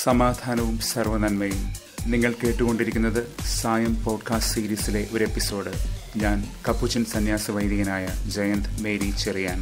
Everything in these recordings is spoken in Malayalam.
സമാധാനവും സർവനന്മയും നിങ്ങൾ കേട്ടുകൊണ്ടിരിക്കുന്നത് സായം പോഡ്കാസ്റ്റ് സീരീസിലെ ഒരു എപ്പിസോഡ് ഞാൻ കപ്പുച്ചൻ സന്യാസ വൈദികനായ ജയന്ത് മേരി ചെറിയാൻ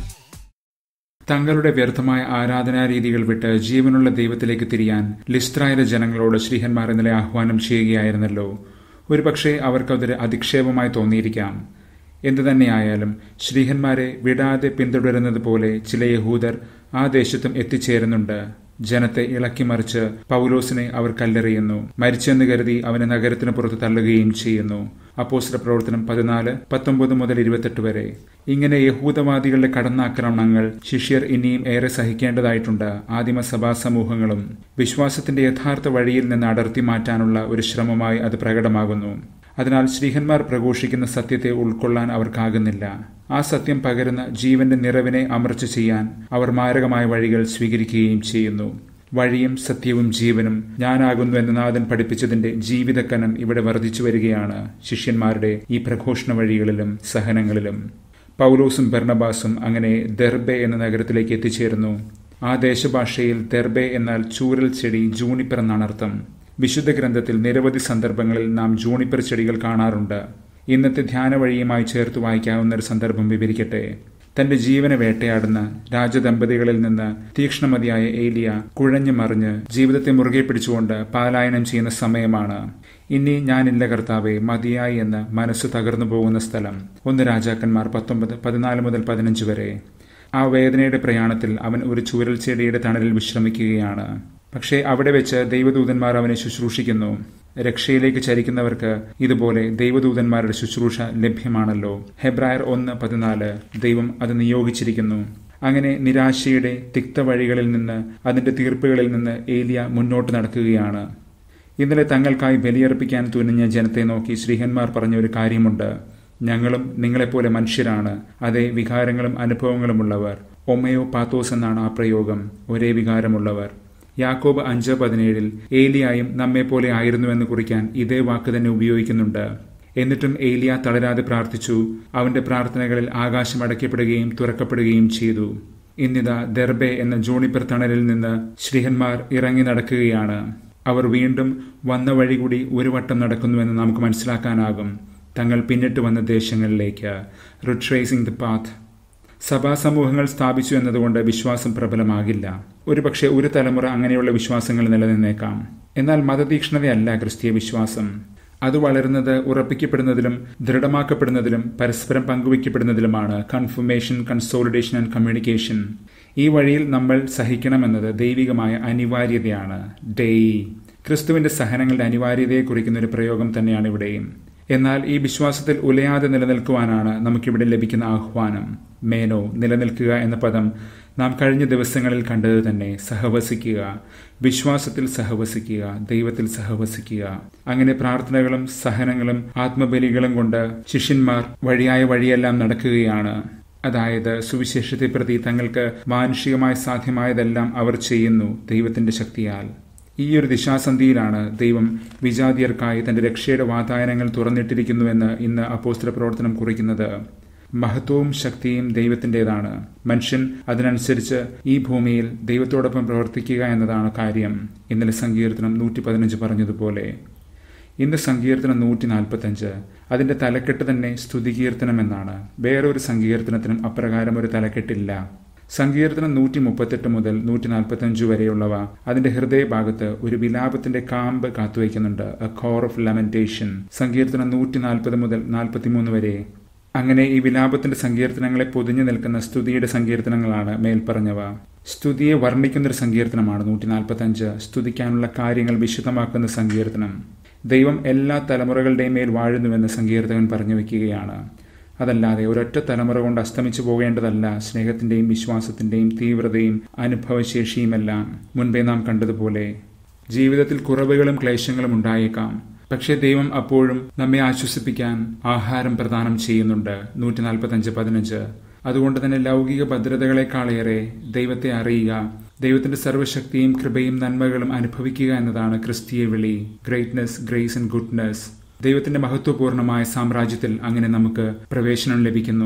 തങ്ങളുടെ വ്യർത്ഥമായ ആരാധനാരീതികൾ വിട്ട് ജീവനുള്ള ദൈവത്തിലേക്ക് തിരിയാൻ ലിസ്ത്രായിലെ ജനങ്ങളോട് ശ്രീഹന്മാർ ഇന്നലെ ആഹ്വാനം ചെയ്യുകയായിരുന്നല്ലോ ഒരുപക്ഷെ അവർക്കതൊരു അധിക്ഷേപമായി തോന്നിയിരിക്കാം എന്തു തന്നെയായാലും ശ്രീഹന്മാരെ വിടാതെ പിന്തുടരുന്നത് പോലെ ചില യഹൂദർ ആ ദേശത്തും എത്തിച്ചേരുന്നുണ്ട് ജനത്തെ ഇളക്കിമറിച്ച് പൗലോസിനെ അവർ കല്ലെറിയുന്നു മരിച്ചെന്ന് കരുതി അവനെ നഗരത്തിന് പുറത്ത് തള്ളുകയും ചെയ്യുന്നു അപ്പോസ്റ്റർ പ്രവർത്തനം പതിനാല് പത്തൊമ്പത് മുതൽ ഇരുപത്തെട്ട് വരെ ഇങ്ങനെ യഹൂദവാദികളുടെ കടന്നാക്രമണങ്ങൾ ശിഷ്യർ ഇനിയും ഏറെ സഹിക്കേണ്ടതായിട്ടുണ്ട് ആദിമസഭാ സമൂഹങ്ങളും വിശ്വാസത്തിന്റെ യഥാർത്ഥ വഴിയിൽ നിന്ന് അടർത്തി മാറ്റാനുള്ള ഒരു ശ്രമമായി അത് പ്രകടമാകുന്നു അതിനാൽ ശ്രീഹന്മാർ പ്രഘോഷിക്കുന്ന സത്യത്തെ ഉൾക്കൊള്ളാൻ അവർക്കാകുന്നില്ല ആ സത്യം പകരുന്ന ജീവന്റെ നിറവിനെ അമർച്ച ചെയ്യാൻ അവർ മാരകമായ വഴികൾ സ്വീകരിക്കുകയും ചെയ്യുന്നു വഴിയും സത്യവും ജീവനും ഞാനാകുന്നു എന്ന് നാഥൻ പഠിപ്പിച്ചതിന്റെ ജീവിതക്കനം ഇവിടെ വർദ്ധിച്ചു വരികയാണ് ശിഷ്യന്മാരുടെ ഈ പ്രഘോഷണ വഴികളിലും സഹനങ്ങളിലും പൗലോസും ഭർണബാസും അങ്ങനെ ദർബെ എന്ന നഗരത്തിലേക്ക് എത്തിച്ചേരുന്നു ആ ദേശഭാഷയിൽ ദർബെ എന്നാൽ ചൂരൽ ചെടി ജൂണിപ്പർ എന്നാണ് അർത്ഥം വിശുദ്ധ ഗ്രന്ഥത്തിൽ നിരവധി സന്ദർഭങ്ങളിൽ നാം ജൂണിപ്പർ ചെടികൾ കാണാറുണ്ട് ഇന്നത്തെ ധ്യാന വഴിയുമായി ചേർത്ത് വായിക്കാവുന്ന ഒരു സന്ദർഭം വിവരിക്കട്ടെ തന്റെ ജീവനെ വേട്ടയാടുന്ന രാജദമ്പതികളിൽ നിന്ന് തീക്ഷ്ണമതിയായ ഏലിയ കുഴഞ്ഞു മറിഞ്ഞ് ജീവിതത്തെ മുറുകെ പിടിച്ചുകൊണ്ട് പാലായനം ചെയ്യുന്ന സമയമാണ് ഇനി ഞാനില്ല കർത്താവെ മതിയായി എന്ന് മനസ്സ് തകർന്നു പോകുന്ന സ്ഥലം ഒന്ന് രാജാക്കന്മാർ പത്തൊമ്പത് പതിനാല് മുതൽ പതിനഞ്ച് വരെ ആ വേദനയുടെ പ്രയാണത്തിൽ അവൻ ഒരു ചൂരൽ ചെടിയുടെ തണലിൽ വിശ്രമിക്കുകയാണ് പക്ഷേ അവിടെ വെച്ച് ദൈവദൂതന്മാർ അവനെ ശുശ്രൂഷിക്കുന്നു രക്ഷയിലേക്ക് ചരിക്കുന്നവർക്ക് ഇതുപോലെ ദൈവദൂതന്മാരുടെ ശുശ്രൂഷ ലഭ്യമാണല്ലോ ഹെബ്രായർ ഒന്ന് പതിനാല് ദൈവം അത് നിയോഗിച്ചിരിക്കുന്നു അങ്ങനെ നിരാശയുടെ തിക്ത വഴികളിൽ നിന്ന് അതിന്റെ തീർപ്പുകളിൽ നിന്ന് ഏലിയ മുന്നോട്ട് നടക്കുകയാണ് ഇന്നലെ തങ്ങൾക്കായി ബലിയർപ്പിക്കാൻ തുനിഞ്ഞ ജനത്തെ നോക്കി ശ്രീഹന്മാർ പറഞ്ഞ ഒരു കാര്യമുണ്ട് ഞങ്ങളും നിങ്ങളെപ്പോലെ മനുഷ്യരാണ് അതേ വികാരങ്ങളും അനുഭവങ്ങളുമുള്ളവർ ഒമയോ പാത്തോസ് എന്നാണ് ആ പ്രയോഗം ഒരേ വികാരമുള്ളവർ യാക്കോബ് അഞ്ച് പതിനേഴിൽ ഏലിയായും നമ്മെപ്പോലെ ആയിരുന്നുവെന്ന് കുറിക്കാൻ ഇതേ വാക്ക് തന്നെ ഉപയോഗിക്കുന്നുണ്ട് എന്നിട്ടും ഏലിയ തളരാതെ പ്രാർത്ഥിച്ചു അവന്റെ പ്രാർത്ഥനകളിൽ ആകാശം അടയ്ക്കപ്പെടുകയും തുറക്കപ്പെടുകയും ചെയ്തു ഇന്നിതാ ദർബെ എന്ന ജൂണിപ്പർ തണലിൽ നിന്ന് ശ്രീഹന്മാർ ഇറങ്ങി നടക്കുകയാണ് അവർ വീണ്ടും വന്ന വഴി കൂടി ഒരു വട്ടം നടക്കുന്നുവെന്ന് നമുക്ക് മനസ്സിലാക്കാനാകും തങ്ങൾ പിന്നിട്ട് വന്ന ദേശങ്ങളിലേക്ക് റിട്രേസിംഗ് ദ പാത്ത് സഭാസമൂഹങ്ങൾ സ്ഥാപിച്ചു എന്നതുകൊണ്ട് വിശ്വാസം പ്രബലമാകില്ല ഒരുപക്ഷെ ഒരു തലമുറ അങ്ങനെയുള്ള വിശ്വാസങ്ങൾ നിലനിന്നേക്കാം എന്നാൽ മതതീക്ഷ്ണതയല്ല ക്രിസ്തീയ വിശ്വാസം അത് വളരുന്നത് ഉറപ്പിക്കപ്പെടുന്നതിലും ദൃഢമാക്കപ്പെടുന്നതിലും പരസ്പരം പങ്കുവയ്ക്കപ്പെടുന്നതിലുമാണ് കൺഫർമേഷൻ കൺസോളിഡേഷൻ ആൻഡ് കമ്മ്യൂണിക്കേഷൻ ഈ വഴിയിൽ നമ്മൾ സഹിക്കണമെന്നത് ദൈവികമായ അനിവാര്യതയാണ് ഡെയ് ക്രിസ്തുവിന്റെ സഹനങ്ങളുടെ അനിവാര്യതയെ കുറിക്കുന്ന ഒരു പ്രയോഗം തന്നെയാണ് ഇവിടെയും എന്നാൽ ഈ വിശ്വാസത്തിൽ ഉലയാതെ നിലനിൽക്കുവാനാണ് നമുക്കിവിടെ ലഭിക്കുന്ന ആഹ്വാനം മേനോ നിലനിൽക്കുക എന്ന പദം നാം കഴിഞ്ഞ ദിവസങ്ങളിൽ കണ്ടത് തന്നെ സഹവസിക്കുക വിശ്വാസത്തിൽ സഹവസിക്കുക ദൈവത്തിൽ സഹവസിക്കുക അങ്ങനെ പ്രാർത്ഥനകളും സഹനങ്ങളും ആത്മബലികളും കൊണ്ട് ശിഷ്യന്മാർ വഴിയായ വഴിയെല്ലാം നടക്കുകയാണ് അതായത് സുവിശേഷത്തെ പ്രതി തങ്ങൾക്ക് മാനുഷികമായി സാധ്യമായതെല്ലാം അവർ ചെയ്യുന്നു ദൈവത്തിന്റെ ശക്തിയാൽ ഈ ഒരു ദിശാസന്ധിയിലാണ് ദൈവം വിജാതിയർക്കായി തന്റെ രക്ഷയുടെ വാതായനങ്ങൾ തുറന്നിട്ടിരിക്കുന്നുവെന്ന് ഇന്ന് അപ്പോസ്തല പ്രവർത്തനം കുറിക്കുന്നത് മഹത്വവും ശക്തിയും ദൈവത്തിൻ്റെതാണ് മനുഷ്യൻ അതിനനുസരിച്ച് ഈ ഭൂമിയിൽ ദൈവത്തോടൊപ്പം പ്രവർത്തിക്കുക എന്നതാണ് കാര്യം ഇന്നലെ സങ്കീർത്തനം നൂറ്റി പതിനഞ്ച് പറഞ്ഞതുപോലെ ഇന്ന് സങ്കീർത്തനം നൂറ്റി നാൽപ്പത്തഞ്ച് അതിന്റെ തലക്കെട്ട് തന്നെ സ്തുതികീർത്തനം എന്നാണ് വേറൊരു സങ്കീർത്തനത്തിനും അപ്രകാരം ഒരു തലക്കെട്ടില്ല സങ്കീർത്തനം നൂറ്റി മുപ്പത്തെട്ട് മുതൽ നൂറ്റി നാൽപ്പത്തഞ്ച് വരെയുള്ളവ അതിന്റെ ഹൃദയഭാഗത്ത് ഒരു വിലാപത്തിന്റെ കാമ്പ് കാത്തുവയ്ക്കുന്നുണ്ട് എ കോർ ഓഫ് ലമെന്റേഷൻ സങ്കീർത്തനം നൂറ്റി നാൽപ്പത് മുതൽ നാൽപ്പത്തിമൂന്ന് വരെ അങ്ങനെ ഈ വിലാപത്തിന്റെ സങ്കീർത്തനങ്ങളെ പൊതിഞ്ഞു നിൽക്കുന്ന സ്തുതിയുടെ സങ്കീർത്തനങ്ങളാണ് മേൽപ്പറഞ്ഞവ സ്തുതിയെ വർണ്ണിക്കുന്നൊരു സങ്കീർത്തനമാണ് നൂറ്റി നാൽപ്പത്തഞ്ച് സ്തുതിക്കാനുള്ള കാര്യങ്ങൾ വിശദമാക്കുന്ന സങ്കീർത്തനം ദൈവം എല്ലാ തലമുറകളുടെയും മേൽ വാഴുന്നുവെന്ന് സങ്കീർത്തകൻ പറഞ്ഞു വയ്ക്കുകയാണ് അതല്ലാതെ ഒരൊറ്റ തലമുറ കൊണ്ട് അസ്തമിച്ചു പോകേണ്ടതല്ല സ്നേഹത്തിന്റെയും വിശ്വാസത്തിന്റെയും തീവ്രതയും അനുഭവശേഷിയുമെല്ലാം മുൻപേ നാം കണ്ടതുപോലെ ജീവിതത്തിൽ കുറവുകളും ക്ലേശങ്ങളും ഉണ്ടായേക്കാം പക്ഷേ ദൈവം അപ്പോഴും നമ്മെ ആശ്വസിപ്പിക്കാൻ ആഹാരം പ്രദാനം ചെയ്യുന്നുണ്ട് നൂറ്റി നാൽപ്പത്തഞ്ച് പതിനഞ്ച് അതുകൊണ്ട് തന്നെ ലൗകിക ഭദ്രതകളെക്കാളേറെ ദൈവത്തെ അറിയുക ദൈവത്തിന്റെ സർവശക്തിയും കൃപയും നന്മകളും അനുഭവിക്കുക എന്നതാണ് ക്രിസ്തീയ വിളി ഗ്രേറ്റ്നെസ് ഗ്രേസ് ആൻഡ് ഗുഡ്നെസ് ദൈവത്തിന്റെ മഹത്വപൂർണമായ സാമ്രാജ്യത്തിൽ അങ്ങനെ നമുക്ക് പ്രവേശനം ലഭിക്കുന്നു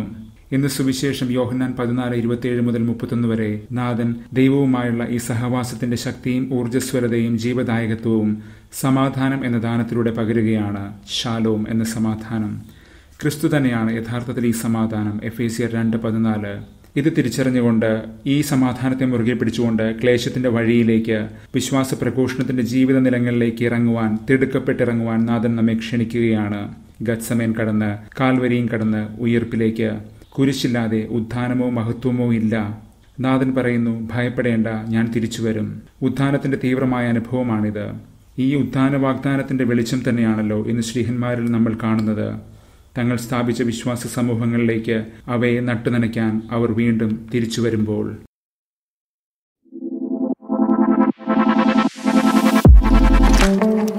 ഇന്ന് സുവിശേഷം യോഹന്നാൻ പതിനാല് ഇരുപത്തിയേഴ് മുതൽ മുപ്പത്തൊന്ന് വരെ നാഥൻ ദൈവവുമായുള്ള ഈ സഹവാസത്തിന്റെ ശക്തിയും ഊർജ്ജസ്വലതയും ജീവദായകത്വവും സമാധാനം എന്ന ദാനത്തിലൂടെ പകരുകയാണ് ശാലോം എന്ന സമാധാനം ക്രിസ്തു തന്നെയാണ് യഥാർത്ഥത്തിൽ ഈ സമാധാനം എഫ് എ സിയർ രണ്ട് പതിനാല് ഇത് തിരിച്ചറിഞ്ഞുകൊണ്ട് ഈ സമാധാനത്തെ മുറുകെ പിടിച്ചുകൊണ്ട് ക്ലേശത്തിന്റെ വഴിയിലേക്ക് വിശ്വാസ പ്രഘോഷണത്തിന്റെ ജീവിത നിലങ്ങളിലേക്ക് ഇറങ്ങുവാൻ തിടുക്കപ്പെട്ടിറങ്ങുവാൻ നാഥൻ നമ്മെ ക്ഷണിക്കുകയാണ് ഗത്സമേൻ കടന്ന് കാൽവരിയും കടന്ന് ഉയർപ്പിലേക്ക് കുരിശില്ലാതെ ഉത്ഥാനമോ മഹത്വമോ ഇല്ല നാഥൻ പറയുന്നു ഭയപ്പെടേണ്ട ഞാൻ തിരിച്ചു വരും ഉത്ഥാനത്തിന്റെ തീവ്രമായ അനുഭവമാണിത് ഈ ഉത്ഥാന വാഗ്ദാനത്തിന്റെ വെളിച്ചം തന്നെയാണല്ലോ ഇന്ന് ശ്രീഹന്മാരിൽ നമ്മൾ കാണുന്നത് തങ്ങൾ സ്ഥാപിച്ച വിശ്വാസ സമൂഹങ്ങളിലേക്ക് അവയെ നട്ടുനനയ്ക്കാൻ അവർ വീണ്ടും തിരിച്ചു വരുമ്പോൾ thank you